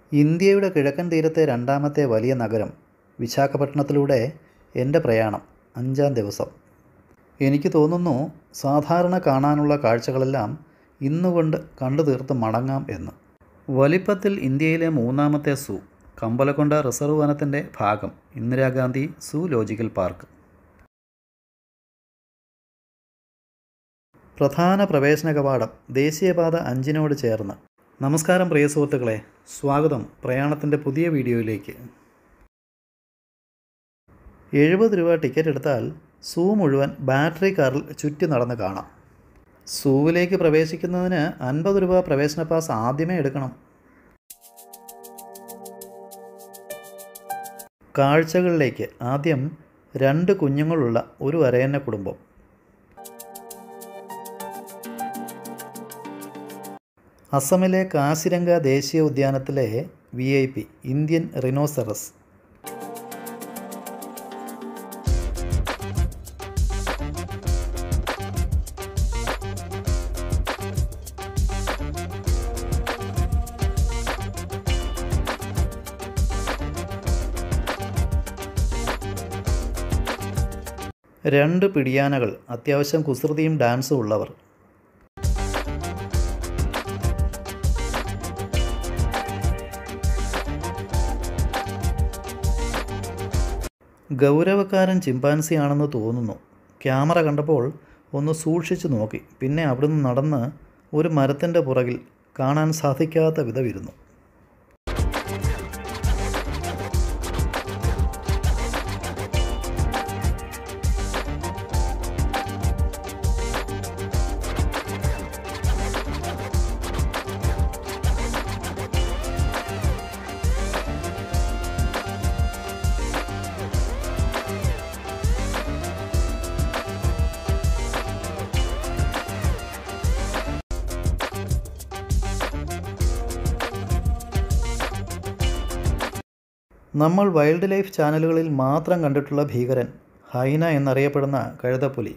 ഇന്ത്യയുടെ കിഴക്കൻ തീരത്തെ രണ്ടാമത്തെ വലിയ നഗരം വിശാഖപട്ടണത്തിലൂടെ എൻ്റെ പ്രയാണം അഞ്ചാം ദിവസം എനിക്ക് തോന്നുന്നു സാധാരണ കാണാനുള്ള കാഴ്ചകളെല്ലാം ഇന്നുകൊണ്ട് കണ്ടു തീർത്ത് മടങ്ങാം എന്ന് വലിപ്പത്തിൽ ഇന്ത്യയിലെ മൂന്നാമത്തെ സൂ കമ്പലക്കൊണ്ട റിസർവ് വനത്തിൻ്റെ ഭാഗം ഇന്ദിരാഗാന്ധി സൂ ലോജിക്കൽ പാർക്ക് പ്രധാന പ്രവേശന കവാടം ദേശീയപാത അഞ്ചിനോട് ചേർന്ന് നമസ്കാരം പ്രിയ സുഹൃത്തുക്കളെ സ്വാഗതം പ്രയാണത്തിൻ്റെ പുതിയ വീഡിയോയിലേക്ക് എഴുപത് രൂപ ടിക്കറ്റ് എടുത്താൽ സൂ മുഴുവൻ ബാറ്ററി കാറിൽ ചുറ്റി നടന്ന് കാണാം സൂവിലേക്ക് പ്രവേശിക്കുന്നതിന് അൻപത് രൂപ പ്രവേശന പാസ് ആദ്യമേ എടുക്കണം കാഴ്ചകളിലേക്ക് ആദ്യം രണ്ട് കുഞ്ഞുങ്ങളുള്ള ഒരു അരയന്ന കുടുംബം അസമിലെ കാസിരംഗ ദേശീയ ഉദ്യാനത്തിലെ V I P Indian rhinoceros രണ്ട് പിടിയാനകൾ അത്യാവശ്യം കുസൃതിയും ഡാൻസും ഉള്ളവർ ഗൗരവക്കാരൻ ചിമ്പാൻസി ആണെന്ന് തോന്നുന്നു ക്യാമറ കണ്ടപ്പോൾ ഒന്ന് സൂക്ഷിച്ചു നോക്കി പിന്നെ അവിടുന്ന് നടന്ന് ഒരു മരത്തിൻ്റെ പുറകിൽ കാണാൻ സാധിക്കാത്ത വിധമിരുന്നു നമ്മൾ വൈൽഡ് ലൈഫ് ചാനലുകളിൽ മാത്രം കണ്ടിട്ടുള്ള ഭീകരൻ ഹൈന എന്നറിയപ്പെടുന്ന കഴുതപ്പുലി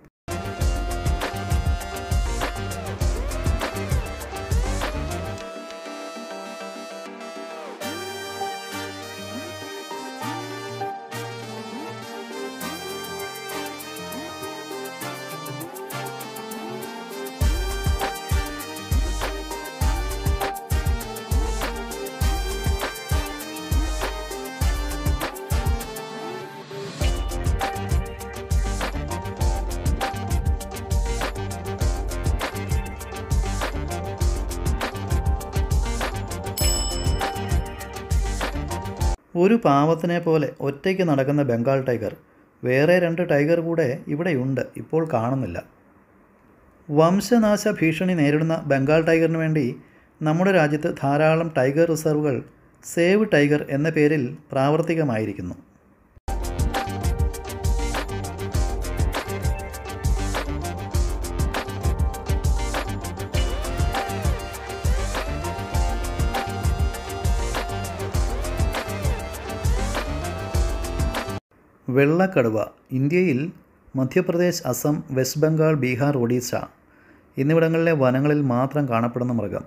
ഒരു പാവത്തിനെ പോലെ ഒറ്റയ്ക്ക് നടക്കുന്ന ബംഗാൾ ടൈഗർ വേറെ രണ്ട് ടൈഗർ കൂടെ ഇവിടെയുണ്ട് ഇപ്പോൾ കാണുന്നില്ല വംശനാശ ഭീഷണി നേരിടുന്ന ബംഗാൾ ടൈഗറിന് വേണ്ടി നമ്മുടെ രാജ്യത്ത് ധാരാളം ടൈഗർ റിസർവുകൾ സേവ് ടൈഗർ എന്ന പേരിൽ പ്രാവർത്തികമായിരിക്കുന്നു വെള്ളക്കടുവ ഇന്ത്യയിൽ മധ്യപ്രദേശ് അസം വെസ്റ്റ് ബംഗാൾ ബീഹാർ ഒഡീഷ എന്നിവിടങ്ങളിലെ വനങ്ങളിൽ മാത്രം കാണപ്പെടുന്ന മൃഗം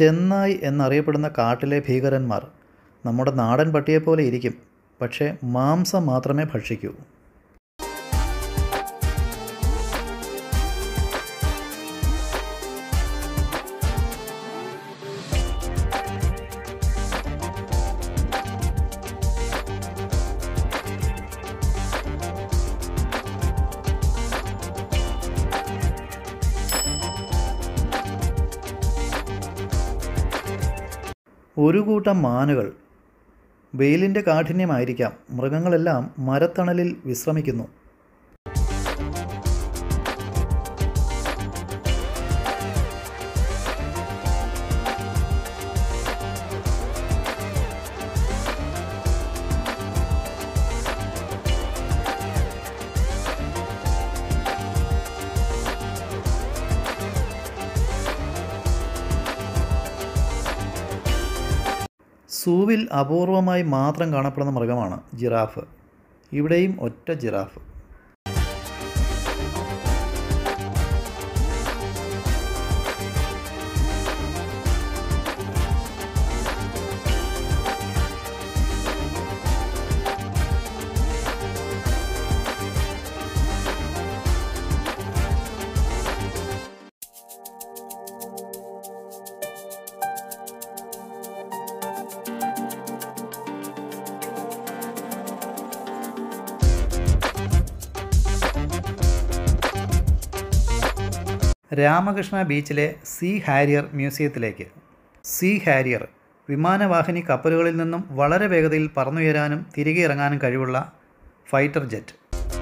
ചെന്നായ് എന്നറിയപ്പെടുന്ന കാട്ടിലെ ഭീകരന്മാർ നമ്മുടെ നാടൻ പട്ടിയെപ്പോലെ ഇരിക്കും പക്ഷേ മാംസം മാത്രമേ ഭക്ഷിക്കൂ ഒരു കൂട്ടം മാനുകൾ വെയിലിൻ്റെ കാഠിന്യമായിരിക്കാം മൃഗങ്ങളെല്ലാം മരത്തണലിൽ വിശ്രമിക്കുന്നു സൂവിൽ അപൂർവമായി മാത്രം കാണപ്പെടുന്ന മൃഗമാണ് ജിറാഫ് ഇവിടെയും ഒറ്റ ജിറാഫ് രാമകൃഷ്ണ ബീച്ചിലെ സീ ഹാരിയർ മ്യൂസിയത്തിലേക്ക് സീ ഹാരിയർ വിമാനവാഹിനി കപ്പലുകളിൽ നിന്നും വളരെ വേഗതയിൽ പറന്നുയരാനും തിരികെ ഇറങ്ങാനും കഴിവുള്ള ഫൈറ്റർ ജെറ്റ്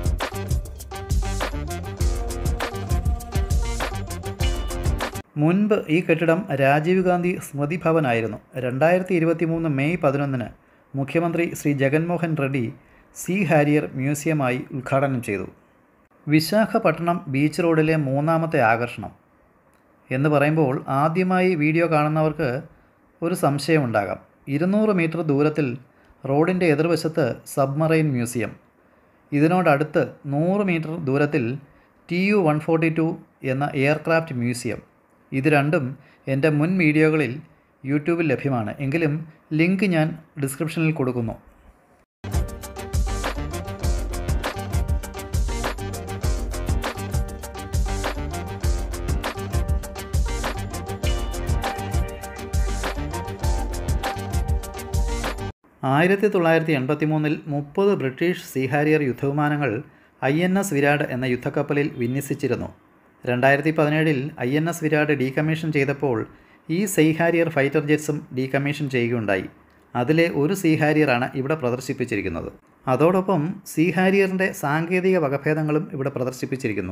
മുൻപ് ഈ കെട്ടിടം രാജീവ് ഗാന്ധി സ്മൃതി ഭവനായിരുന്നു രണ്ടായിരത്തി ഇരുപത്തി മൂന്ന് മെയ് പതിനൊന്നിന് മുഖ്യമന്ത്രി ശ്രീ ജഗൻമോഹൻ റെഡ്ഡി സീ ഹാരിയർ മ്യൂസിയമായി ഉദ്ഘാടനം ചെയ്തു വിശാഖപട്ടണം ബീച്ച് റോഡിലെ മൂന്നാമത്തെ ആകർഷണം എന്ന് പറയുമ്പോൾ ആദ്യമായി വീഡിയോ കാണുന്നവർക്ക് ഒരു സംശയമുണ്ടാകാം ഇരുന്നൂറ് മീറ്റർ ദൂരത്തിൽ റോഡിൻ്റെ എതിർവശത്ത് സബ്മറൈൻ മ്യൂസിയം ഇതിനോടടുത്ത് നൂറ് മീറ്റർ ദൂരത്തിൽ T U one forty two എന്ന എയർക്രാഫ്റ്റ് മ്യൂസിയം ഇത് രണ്ടും എൻ്റെ മുൻ വീഡിയോകളിൽ യൂട്യൂബിൽ ലഭ്യമാണ് എങ്കിലും ലിങ്ക് ഞാൻ ഡിസ്ക്രിപ്ഷനിൽ കൊടുക്കുന്നു ആയിരത്തി തൊള്ളായിരത്തി എൺപത്തി മൂന്നിൽ മുപ്പത് ബ്രിട്ടീഷ് സീഹാരിയർ യുദ്ധവിമാനങ്ങൾ ഐ എൻ എസ് വിരാട് എന്ന യുദ്ധക്കപ്പലിൽ വിന്യസിച്ചിരുന്നു രണ്ടായിരത്തി പതിനേഴിൽ I N S Viraat decommission ചെയ്തപ്പോൾ ഈ സീഹാരിയർ ഫൈറ്റർ ജെറ്റ്സും ഡീകമ്മീഷൻ ചെയ്യുകയുണ്ടായി അതിലെ ഒരു സീഹാരിയറാണ് ഇവിടെ പ്രദർശിപ്പിച്ചിരിക്കുന്നത് അതോടൊപ്പം സീഹാരിയറിൻ്റെ സാങ്കേതിക വകഭേദങ്ങളും ഇവിടെ പ്രദർശിപ്പിച്ചിരിക്കുന്നു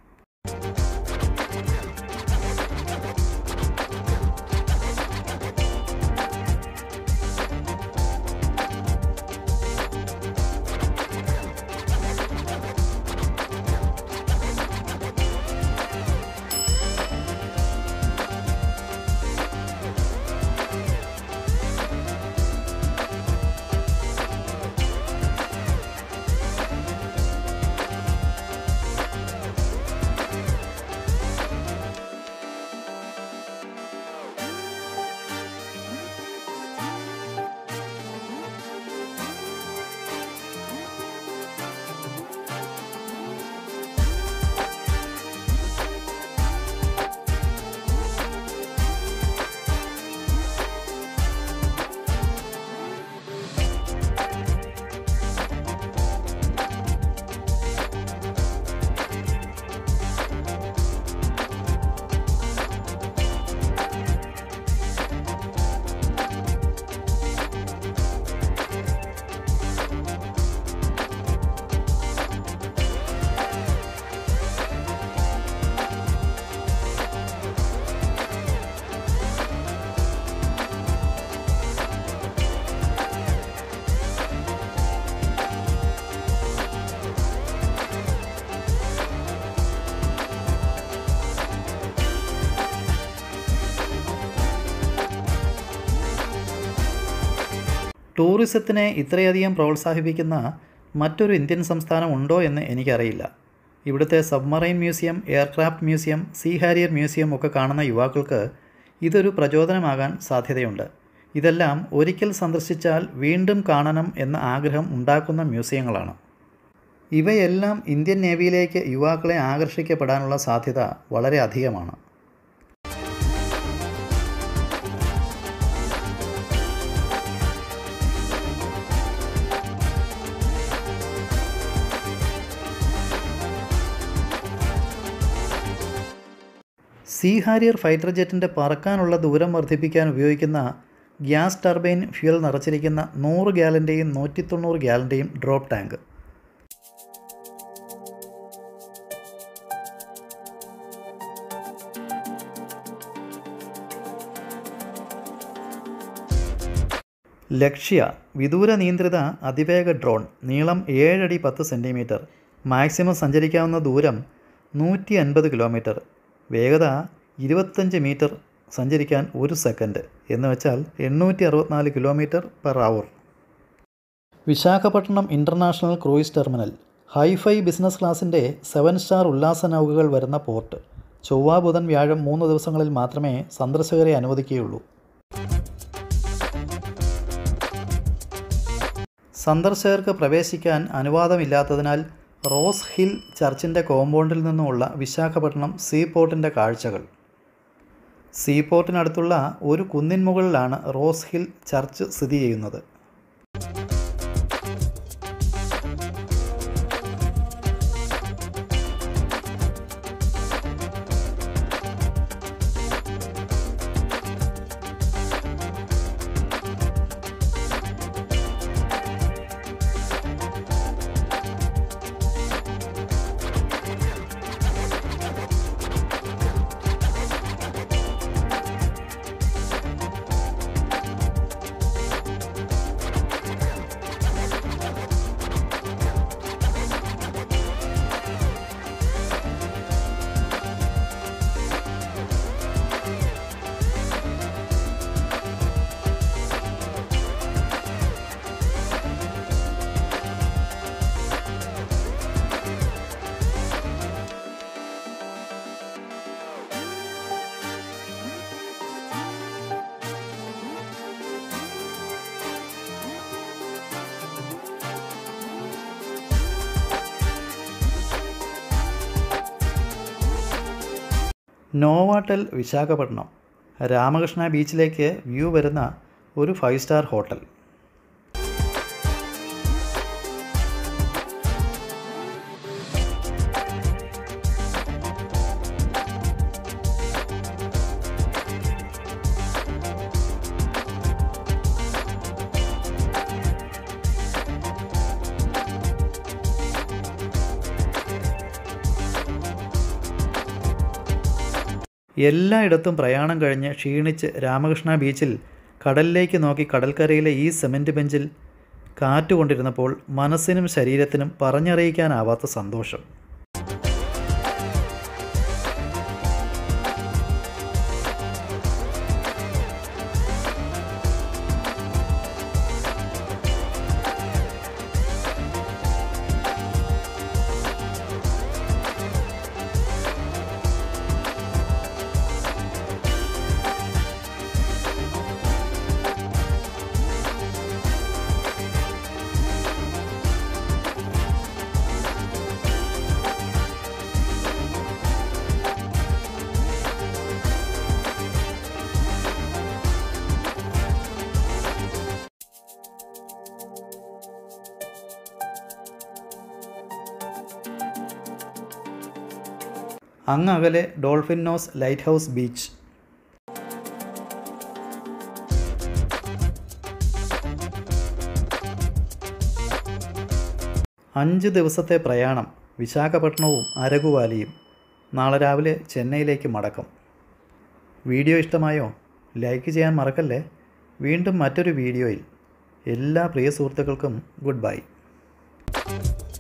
ടൂറിസത്തിനെ ഇത്രയധികം പ്രോത്സാഹിപ്പിക്കുന്ന മറ്റൊരു ഇന്ത്യൻ സംസ്ഥാനം ഉണ്ടോ എന്ന് എനിക്കറിയില്ല ഇവിടുത്തെ submarine museum aircraft museum Sea Harrier museum ഒക്കെ കാണുന്ന യുവാക്കൾക്ക് ഇതൊരു പ്രചോദനമാകാൻ സാധ്യതയുണ്ട് ഇതെല്ലാം ഒരിക്കൽ സന്ദർശിച്ചാൽ വീണ്ടും കാണണം എന്ന ആഗ്രഹം ഉണ്ടാക്കുന്ന മ്യൂസിയങ്ങളാണ് ഇവയെല്ലാം ഇന്ത്യൻ നേവിയിലേക്ക് യുവാക്കളെ ആകർഷിക്കപ്പെടാനുള്ള സാധ്യത വളരെ അധികമാണ് സീ ഹാരിയർ ഫൈറ്റർ ജെറ്റിൻ്റെ പറക്കാനുള്ള ദൂരം വർദ്ധിപ്പിക്കാൻ ഉപയോഗിക്കുന്ന ഗ്യാസ് ടർബൈൻ ഫ്യൂൽ നിറച്ചിരിക്കുന്ന നൂറ് ഗ്യാലൻ്റെയും നൂറ്റി തൊണ്ണൂറ് ഗ്യാലൻ്റെയും ഡ്രോപ്പ് ടാങ്ക് ലക്ഷ്യ വിദൂര നിയന്ത്രിത അതിവേഗ ഡ്രോൺ നീളം ഏഴടി പത്ത് സെൻറ്റിമീറ്റർ മാക്സിമം സഞ്ചരിക്കാവുന്ന ദൂരം നൂറ്റി അൻപത് കിലോമീറ്റർ വേഗത ഇരുപത്തഞ്ച് മീറ്റർ സഞ്ചരിക്കാൻ ഒരു സെക്കൻഡ് എന്ന് വെച്ചാൽ എണ്ണൂറ്റി അറുപത്തിനാല് kilometre per hour Visakhapatnam international cruise terminal hi fi business ക്ലാസിൻ്റെ സെവൻ സ്റ്റാർ ഉല്ലാസ നൗകകൾ വരുന്ന പോർട്ട് ചൊവ്വ ബുധൻ വ്യാഴം മൂന്ന് ദിവസങ്ങളിൽ മാത്രമേ സന്ദർശകരെ അനുവദിക്കുകയുള്ളൂ സന്ദർശകർക്ക് പ്രവേശിക്കാൻ അനുവാദമില്ലാത്തതിനാൽ റോസ് ഹിൽ ചർച്ചിൻ്റെ കോമ്പൗണ്ടിൽ നിന്നുമുള്ള വിശാഖപട്ടണം സീ പോർട്ടിൻ്റെ കാഴ്ചകൾ സീ പോർട്ടിനടുത്തുള്ള ഒരു കുന്നിൻ മുകളിലാണ് റോസ് ഹിൽ ചർച്ച് സ്ഥിതി ചെയ്യുന്നത് നോവാട്ടൽ വിശാഖപട്ടണം രാമകൃഷ്ണ ബീച്ചിലേക്ക് വ്യൂ വരുന്ന ഒരു ഫൈവ് സ്റ്റാർ ഹോട്ടൽ എല്ലായിടത്തും പ്രയാണം കഴിഞ്ഞ് ക്ഷീണിച്ച് രാമകൃഷ്ണ ബീച്ചിൽ കടലിലേക്ക് നോക്കി കടൽക്കരയിലെ ഈ സിമൻറ്റ് ബെഞ്ചിൽ കാറ്റുകൊണ്ടിരുന്നപ്പോൾ മനസ്സിനും ശരീരത്തിനും പറഞ്ഞറിയിക്കാനാവാത്ത സന്തോഷം അങ്ങ് അകലെ Dolphin Nose lighthouse beach അഞ്ച് ദിവസത്തെ പ്രയാണം വിശാഖപട്ടണവും അരകുവാലിയും നാളെ രാവിലെ ചെന്നൈയിലേക്ക് മടക്കം വീഡിയോ ഇഷ്ടമായോ ലൈക്ക് ചെയ്യാൻ മറക്കല്ലേ വീണ്ടും മറ്റൊരു വീഡിയോയിൽ എല്ലാ പ്രിയ സുഹൃത്തുക്കൾക്കും ഗുഡ് ബൈ